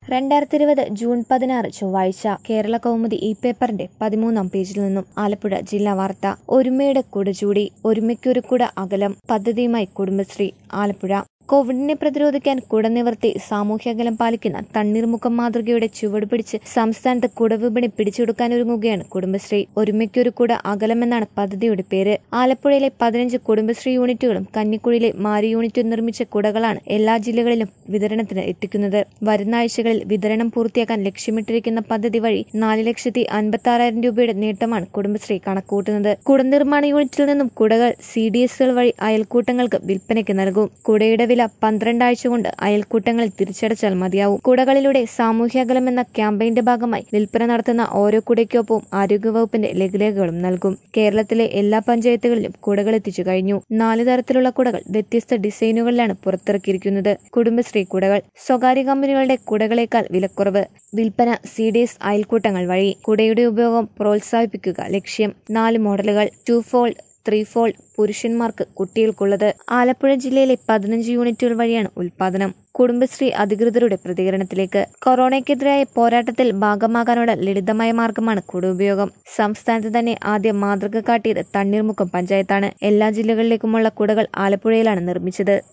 രണ്ടായിരത്തി ഇരുപത് ജൂൺ പതിനാറ് ചൊവ്വാഴ്ച കേരള കൗമുദി ഈ പേപ്പറിന്റെ പതിമൂന്നാം പേജിൽ നിന്നും ആലപ്പുഴ ജില്ലാ വാർത്ത ഒരുമയുടെ കുട ചൂടി ഒരുമയ്ക്കൊരു കുട അകലം പദ്ധതിയുമായി കുടുംബശ്രീ ആലപ്പുഴ കോവിഡിനെ പ്രതിരോധിക്കാൻ കുട നിവർത്തി സാമൂഹ്യകലം പാലിക്കുന്ന തണ്ണീർമുഖം മാതൃകയുടെ ചുവട് പിടിച്ച് സംസ്ഥാനത്ത് കുടവിപണി പിടിച്ചെടുക്കാനൊരുങ്ങുകയാണ് കുടുംബശ്രീ ഒരുമയ്ക്കൊരു കുട അകലമെന്നാണ് പദ്ധതിയുടെ പേര് ആലപ്പുഴയിലെ പതിനഞ്ച് കുടുംബശ്രീ യൂണിറ്റുകളും കന്നിക്കുഴിയിലെ മാരി യൂണിറ്റും നിർമ്മിച്ച കുടകളാണ് എല്ലാ ജില്ലകളിലും വിതരണത്തിന് എത്തിക്കുന്നത് വരുന്ന ആഴ്ചകളിൽ വിതരണം പൂർത്തിയാക്കാൻ ലക്ഷ്യമിട്ടിരിക്കുന്ന പദ്ധതി വഴി നാല് ലക്ഷത്തി അൻപത്തി ആറായിരം രൂപയുടെ നേട്ടമാണ് കുടുംബശ്രീ കണക്കൂട്ടുന്നത് കുട നിർമ്മാണ യൂണിറ്റിൽ നിന്നും കുടകൾ സി ഡി എസുകൾ വഴി അയൽക്കൂട്ടങ്ങൾക്ക് വിൽപ്പനയ്ക്ക് നൽകും കുടയുടെ വില പന്ത്രണ്ടാഴ്ച കൊണ്ട് അയൽക്കൂട്ടങ്ങളിൽ തിരിച്ചടച്ചാൽ മതിയാവും കുടകളിലൂടെ സാമൂഹ്യകലം എന്ന ക്യാമ്പയിന്റെ ഭാഗമായി വിൽപ്പന നടത്തുന്ന ഓരോ കുടയ്ക്കൊപ്പവും ആരോഗ്യവകുപ്പിന്റെ ലഘുലേഖകളും നൽകും കേരളത്തിലെ എല്ലാ പഞ്ചായത്തുകളിലും കുടകൾ എത്തിച്ചു കഴിഞ്ഞു നാല് തരത്തിലുള്ള കുടകൾ വ്യത്യസ്ത ഡിസൈനുകളിലാണ് പുറത്തിറക്കിയിരിക്കുന്നത് കുടുംബശ്രീ കുടകൾ സ്വകാര്യ കമ്പനികളുടെ കുടകളേക്കാൾ വിലക്കുറവ് വിൽപ്പന സി ഡി എസ് അയൽക്കൂട്ടങ്ങൾ വഴി കുടയുടെ ഉപയോഗം പ്രോത്സാഹിപ്പിക്കുക ലക്ഷ്യം നാല് മോഡലുകൾ ടു ഫോൾഡ് ത്രീ ഫോൾഡ് പുരുഷന്മാർക്ക് കുട്ടികൾക്കുള്ളത് ആലപ്പുഴ ജില്ലയിലെ പതിനഞ്ച് യൂണിറ്റുകൾ വഴിയാണ് ഉൽപാദനം കുടുംബശ്രീ അധികൃതരുടെ പ്രതികരണത്തിലേക്ക് കൊറോണയ്ക്കെതിരായ പോരാട്ടത്തിൽ ഭാഗമാകാനുള്ള ലളിതമായ മാർഗമാണ് കുട ഉപയോഗം സംസ്ഥാനത്ത് തന്നെ ആദ്യം മാതൃക കാട്ടിയത് തണ്ണീർമുക്കം പഞ്ചായത്താണ് എല്ലാ ജില്ലകളിലേക്കുമുള്ള കുടകൾ ആലപ്പുഴയിലാണ് നിർമ്മിച്ചത്